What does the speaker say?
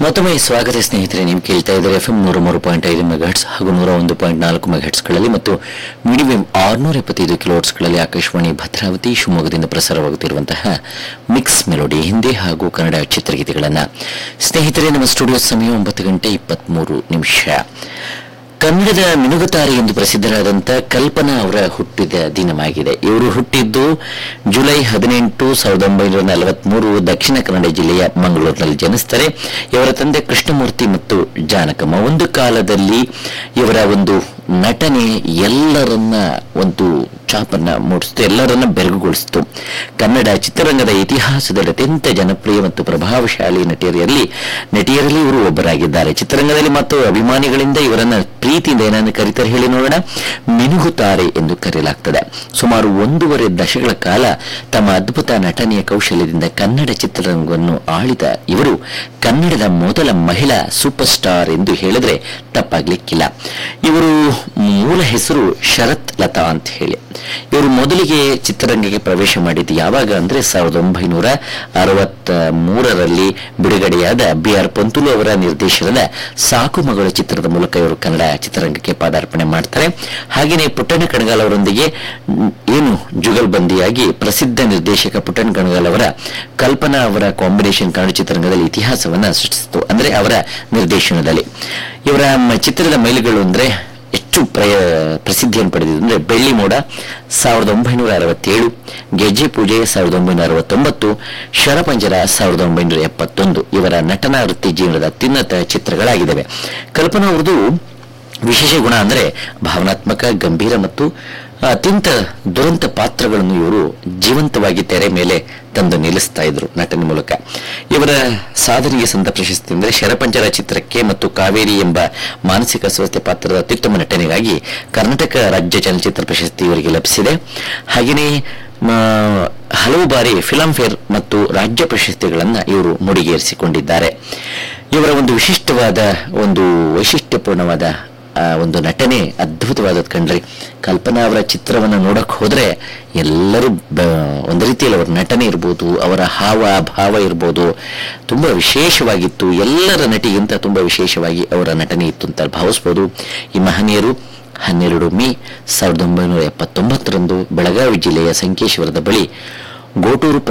ಮತ್ತೊಮ್ಮೆ ಸ್ವಾಗತ ಸ್ನೇಹಿತರೆ ನೀವು ಕೇಳ್ತಾ ಇದ್ದಾರೆ ಎಫ್ ಎಂ ನೂರ ಮೂರು ಪಾಯಿಂಟ್ ಐದು ಮೆಗಾಟ್ಸ್ ಹಾಗೂ ನೂರ ಒಂದು ಪಾಯಿಂಟ್ ನಾಲ್ಕು ಮೆಗಾಟ್ಸ್ಗಳಲ್ಲಿ ಮತ್ತು ಮೀಡಿಯಂ ಆರುನೂರ ಎಪ್ಪತ್ತೈದು ಕಿಲೋಟ್ಸ್ಗಳಲ್ಲಿ ಆಕಾಶವಾಣಿ ಭದ್ರಾವತಿ ಶಿವಮೊಗ್ಗದಿಂದ ಪ್ರಸಾರವಾಗುತ್ತಿರುವಂತಹ ಮಿಕ್ಸ್ ಮೆಲೋಡಿ ಹಿಂದಿ ಹಾಗೂ ಕನ್ನಡ ಚಿತ್ರಗೀತೆಗಳನ್ನು ಸ್ನೇಹಿತರೆ ನಮ್ಮ ಸ್ಟುಡಿಯೋ ಸಮಯ ಒಂಬತ್ತು ಗಂಟೆ ಇಪ್ಪತ್ತ್ಮೂರು ನಿಮಿಷ ಕನ್ನಡದ ಮಿನುಗುತಾರೆ ಎಂದು ಪ್ರಸಿದ್ಧರಾದಂಥ ಕಲ್ಪನಾ ಅವರ ಹುಟ್ಟಿದ ದಿನವಾಗಿದೆ ಇವರು ಹುಟ್ಟಿದ್ದು ಜುಲೈ ಹದಿನೆಂಟು ಸಾವಿರದ ಒಂಬೈನೂರ ನಲವತ್ಮೂರು ದಕ್ಷಿಣ ಕನ್ನಡ ಜಿಲ್ಲೆಯ ಮಂಗಳೂರಿನಲ್ಲಿ ಜನಿಸ್ತಾರೆ ಇವರ ತಂದೆ ಕೃಷ್ಣಮೂರ್ತಿ ಮತ್ತು ಜಾನಕಮ್ಮ ಒಂದು ಕಾಲದಲ್ಲಿ ಇವರ ಒಂದು ನಟನೆ ಎಲ್ಲರನ್ನ ಒಂದು ಚಾಪನ್ನ ಮೂಡಿಸಿತು ಎಲ್ಲರನ್ನ ಬೆರಗುಗೊಳಿಸಿತು ಕನ್ನಡ ಚಿತ್ರರಂಗದ ಇತಿಹಾಸದಲ್ಲಿ ಅತ್ಯಂತ ಜನಪ್ರಿಯ ಮತ್ತು ಪ್ರಭಾವಶಾಲಿ ನಟಿಯರಲ್ಲಿ ನಟಿಯರಲ್ಲಿ ಇವರು ಒಬ್ಬರಾಗಿದ್ದಾರೆ ಚಿತ್ರರಂಗದಲ್ಲಿ ಮತ್ತು ಅಭಿಮಾನಿಗಳಿಂದ ಇವರನ್ನ ಪ್ರೀತಿಯಿಂದ ಏನನ್ನು ಕರೀತಾರೆ ಹೇಳಿ ನೋಡೋಣ ಮಿನುಗುತ್ತಾರೆ ಎಂದು ಕರೆಯಲಾಗ್ತದೆ ಸುಮಾರು ಒಂದೂವರೆ ದಶಕಗಳ ಕಾಲ ತಮ್ಮ ಅದ್ಭುತ ನಟನೆಯ ಕೌಶಲ್ಯದಿಂದ ಕನ್ನಡ ಚಿತ್ರರಂಗವನ್ನು ಆಳಿದ ಇವರು ಕನ್ನಡದ ಮೊದಲ ಮಹಿಳಾ ಸೂಪರ್ ಸ್ಟಾರ್ ಎಂದು ಹೇಳಿದ್ರೆ ತಪ್ಪಾಗ್ಲಿಕ್ಕಿಲ್ಲ ಇವರು ಮೂಲ ಹೆಸರು ಶರತ್ ಲತಾ ಅಂತ ಹೇಳಿ ಇವರು ಮೊದಲಿಗೆ ಚಿತ್ರರಂಗಕ್ಕೆ ಪ್ರವೇಶ ಮಾಡಿದ್ದು ಯಾವಾಗ ಅಂದ್ರೆ ಸಾವಿರದ ಒಂಬೈನೂರ ಅರವತ್ತ ಮೂರರಲ್ಲಿ ಬಿಡುಗಡೆಯಾದ ಬಿ ಆರ್ ಪಂತುಲು ಅವರ ನಿರ್ದೇಶನದ ಸಾಕು ಮಗಳು ಚಿತ್ರದ ಮೂಲಕ ಇವರು ಕನ್ನಡ ಚಿತ್ರರಂಗಕ್ಕೆ ಪಾದಾರ್ಪಣೆ ಮಾಡ್ತಾರೆ ಹಾಗೆಯೇ ಪುಟ್ಟಣ್ಣ ಕಣಗಾಲ್ ಅವರೊಂದಿಗೆ ಮ್, ಏನು ಜುಗಲ್ಬಂದಿಯಾಗಿ ಪ್ರಸಿದ್ಧ ನಿರ್ದೇಶಕ ಪುಟ್ಟಣ್ಣ ಕಣಗಾಲ್ ಅವರ ಕಲ್ಪನಾ ಅವರ ಕಾಂಬಿನೇಷನ್ ಕನ್ನಡ ಚಿತ್ರರಂಗದಲ್ಲಿ ಇತಿಹಾಸವನ್ನ ಸೃಷ್ಟಿಸಿತು ಅಂದ್ರೆ ಅವರ ನಿರ್ದೇಶನದಲ್ಲಿ ಇವರ ಮ- ಚಿತ್ರದ ಮೈಲುಗಳು ಅಂದ್ರೆ ಹೆಚ್ಚು ಪ್ರಯ ಪ್ರಸಿದ್ಧಿಯನ್ನು ಪಡೆದಿದೆ ಅಂದ್ರೆ ಬೆಳ್ಳಿ ಮೋಡ ಸಾವಿರದ ಒಂಬೈನೂರ ಅರವತ್ತೇಳು ಗೆಜ್ಜೆ ಪೂಜೆ ಸಾವಿರದ ಒಂಬೈನೂರ ಅರವತ್ತೊಂಬತ್ತು ಶರಪಂಜರ ಸಾವಿರದ ಒಂಬೈನೂರ ಎಪ್ಪತ್ತೊಂದು ಇವರ ನಟನಾ ವೃತ್ತಿ ಜೀವನದ ಅತ್ಯುನ್ನತ ಚಿತ್ರಗಳಾಗಿದ್ದಾವೆ ಕಲ್ಪನಾ ಅವರದು ವಿಶೇಷ ಗುಣ ಅಂದರೆ ಭಾವನಾತ್ಮಕ ಗಂಭೀರ ಮತ್ತು ಅತ್ಯಂತ ದುರಂತ ಪಾತ್ರಗಳನ್ನು ಇವರು ಜೀವಂತವಾಗಿ ತೆರೆ ಮೇಲೆ ತಂದು ನಿಲ್ಲಿಸ್ತಾ ಇದ್ರು ನಟನೆ ಮೂಲಕ ಇವರ ಸಾಧನೆಗೆ ಸಂದ ಪ್ರಶಸ್ತಿ ಅಂದರೆ ಶರಪಂಜರ ಚಿತ್ರಕ್ಕೆ ಮತ್ತು ಕಾವೇರಿ ಎಂಬ ಮಾನಸಿಕ ಅಸ್ವಸ್ಥೆ ಪಾತ್ರದ ಅತ್ಯುತ್ತಮ ನಟನೆಗಾಗಿ ಕರ್ನಾಟಕ ರಾಜ್ಯ ಚಲನಚಿತ್ರ ಪ್ರಶಸ್ತಿ ಇವರಿಗೆ ಲಭಿಸಿದೆ ಹಾಗೆಯೇ ಮ, ಹಲವು ಬಾರಿ ಫಿಲಂ ಫೇರ್ ಮತ್ತು ರಾಜ್ಯ ಪ್ರಶಸ್ತಿಗಳನ್ನು ಇವರು ಮುಡಿಗೇರಿಸಿಕೊಂಡಿದ್ದಾರೆ ಇವರ ಒಂದು ವಿಶಿಷ್ಟವಾದ ಒಂದು ವೈಶಿಷ್ಟ್ಯಪೂರ್ಣವಾದ ಆ, ಒಂದು ನಟನೆ ಅದ್ಭುತವಾದದ್ದು ಕಂಡ್ರಿ ಕಲ್ಪನಾ ಅವರ ಚಿತ್ರವನ್ನು ನೋಡಕ್ ಹೋದ್ರೆ ಎಲ್ಲರೂ ಬ- ಒಂದು ರೀತಿಯಲ್ಲಿ ಅವರ ನಟನೆ ಇರ್ಬೋದು ಅವರ ಹಾವ ಭಾವ ಇರ್ಬೋದು ತುಂಬಾ ವಿಶೇಷವಾಗಿತ್ತು ಎಲ್ಲರ ನಟಿಗಿಂತ ತುಂಬಾ ವಿಶೇಷವಾಗಿ ಅವರ ನಟನೆ ಇತ್ತು ಅಂತ ಭಾವಿಸ್ಬೋದು ಈ ಮಹನೀಯರು ಹನ್ನೆರಡು ಮೇ ಸಾವಿರದ ಒಂಬೈನೂರ ಎಪ್ಪತ್ತೊಂಬತ್ತರಂದು ಬೆಳಗಾವಿ ಜಿಲ್ಲೆಯ ಸಂಕೇಶ್ವರದ ಬಳಿ ಗೋಟೂರು